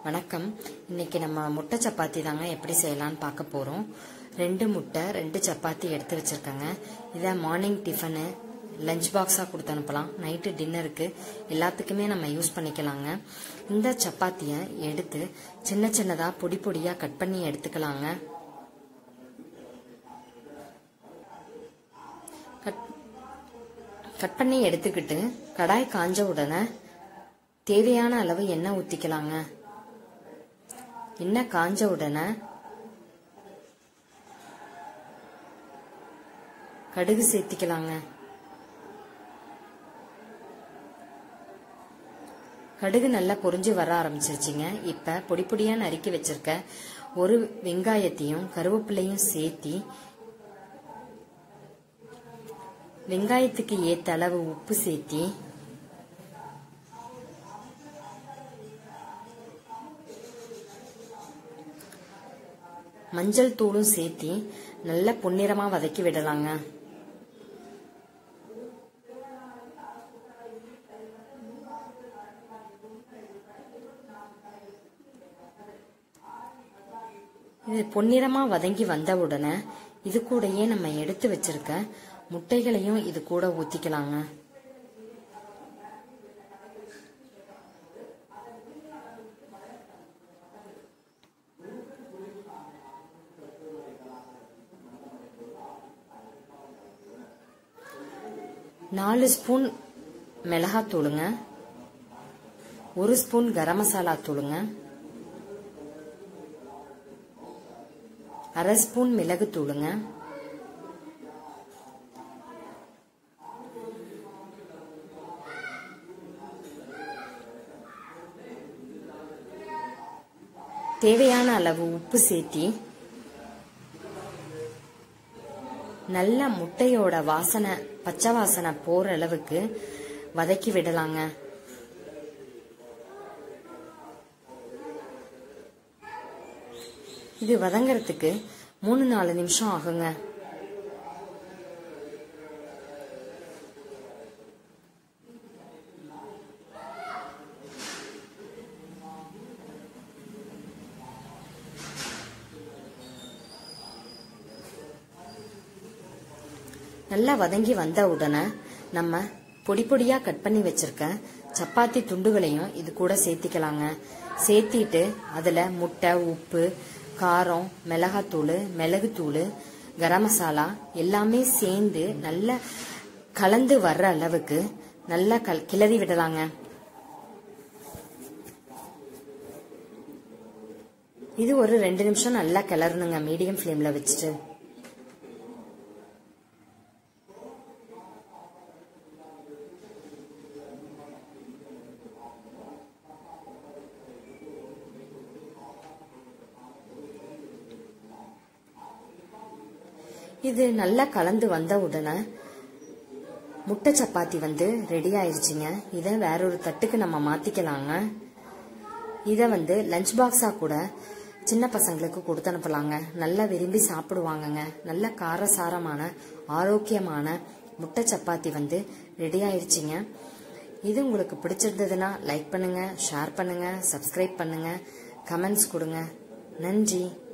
வணக்கம் இன்னைக்கு நம்ம முட்டை சப்பாத்தி தாங்க எப்படி செய்யலாம்னு பார்க்க போகிறோம் ரெண்டு முட்டை ரெண்டு சப்பாத்தி எடுத்து வச்சிருக்கேங்க இதை மார்னிங் டிஃபனு லஞ்ச் பாக்ஸாக கொடுத்து அனுப்பலாம் நைட்டு டின்னருக்கு எல்லாத்துக்குமே நம்ம யூஸ் பண்ணிக்கலாங்க இந்த சப்பாத்தியை எடுத்து சின்ன சின்னதாக பொடி பொடியாக கட் பண்ணி எடுத்துக்கலாங்க கட் கட் பண்ணி எடுத்துக்கிட்டு கடாய் காஞ்ச உடனே தேவையான அளவு எண்ணெய் ஊற்றிக்கலாங்க எண்ணெய் காஞ்ச உடனே கடுகு சேர்த்திக்கலாங்க கடுகு நல்லா பொரிஞ்சு வர ஆரம்பிச்சிருச்சுங்க இப்ப பொடி பொடியா நறுக்கி வச்சிருக்க ஒரு வெங்காயத்தையும் கருவேப்பிலையும் சேர்த்தி வெங்காயத்துக்கு ஏத்த அளவு உப்பு சேர்த்தி மஞ்சள் தூளும் சேர்த்தி நல்ல பொன்னிறமா வதக்கி விடலாங்க இது பொன்னிறமா வதங்கி வந்த உடனே இது கூடயே நம்ம எடுத்து வச்சிருக்க முட்டைகளையும் இது கூட ஊத்திக்கலாங்க நாலு ஸ்பூன் மிளகாத்தூளுங்க ஒரு ஸ்பூன் கரம் மசாலா தூளுங்க அரை ஸ்பூன் மிளகு தூளுங்க தேவையான அளவு உப்பு சேர்த்தி நல்ல முட்டையோட வாசனை பச்சை வாசனை போற அளவுக்கு வதக்கி விடலாங்க இது வதங்கறதுக்கு மூணு நாலு நிமிஷம் ஆகுங்க நல்லா வதங்கி வந்த உடனே நம்ம பொடி பொடியா கட் பண்ணி வச்சிருக்க சப்பாத்தி துண்டுகளையும் இது கூட சேர்த்திக்கலாங்க சேர்த்திட்டு அதுல முட்டை உப்பு காரம் மிளகாத்தூள் மிளகுத்தூள் கரம் மசாலா எல்லாமே சேர்ந்து நல்லா கலந்து வர்ற அளவுக்கு நல்லா கல் கிளறி விடலாங்க இது ஒரு ரெண்டு நிமிஷம் நல்லா கிளறணுங்க மீடியம் ஃப்ளேம்ல வச்சுட்டு இது நல்லா கலந்து வந்த உடனே முட்டை சப்பாத்தி வந்து ரெடி ஆயிடுச்சுங்க இதை வேற ஒரு தட்டுக்கு நம்ம மாத்திக்கலாங்க இதை வந்து லஞ்ச் பாக்ஸா கூட சின்ன பசங்களுக்கு கொடுத்து அனுப்பலாங்க நல்லா விரும்பி சாப்பிடுவாங்கங்க நல்ல காரசாரமான ஆரோக்கியமான முட்டை சப்பாத்தி வந்து ரெடி ஆயிடுச்சுங்க இது உங்களுக்கு பிடிச்சிருந்ததுன்னா லைக் பண்ணுங்க ஷேர் பண்ணுங்க சப்ஸ்கிரைப் பண்ணுங்க கமெண்ட்ஸ் கொடுங்க நன்றி